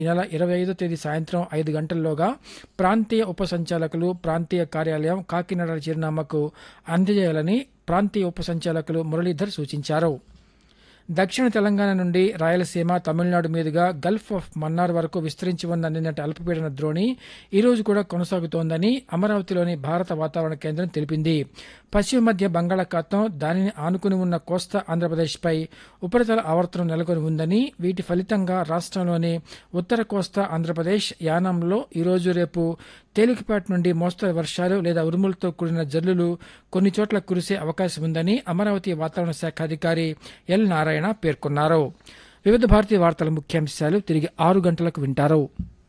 ఈ నెల ఇరవై ఐదో తేదీ సాయంత్రం ఐదు గంటల్లోగా ప్రాంతీయ ఉప సంచాలకులు ప్రాంతీయ కార్యాలయం కాకినాడ చిరునామాకు అందజేయాలని ప్రాంతీయ ఉప సంచాలకులు మురళీధర్ సూచించారు దక్షిణ తెలంగాణ నుండి రాయలసీమ తమిళనాడు మీదుగా గల్ఫ్ ఆఫ్ మన్నార్ వరకు విస్తరించి ఉన్న నిన్నటి అల్పపీడన ద్రోణి ఈ రోజు కూడా కొనసాగుతోందని అమరావతిలోని భారత వాతావరణ కేంద్రం తెలిపింది పశ్చిమ మధ్య బంగాళాఖాతం దానిని ఆనుకుని ఉన్న కోస్తా ఆంధ్రప్రదేశ్పై ఉపరితల ఆవర్తనం నెలకొని ఉందని వీటి ఫలితంగా రాష్ట్రంలోని ఉత్తర కోస్తా ఆంధ్రప్రదేశ్ యానాంలో ఈరోజు రేపు తేలికపాటి నుండి మోస్తరు వర్షాలు లేదా ఉరుములతో కూడిన జల్లులు కొన్ని చోట్ల కురిసే అవకాశం ఉందని అమరావతి వాతావరణ శాఖ అధికారి ఎల్ నారాయణ పేర్కొన్నారు వివిధ భారతీయ వార్తల ముఖ్యాంశాలు తిరిగి ఆరు గంటలకు వింటారు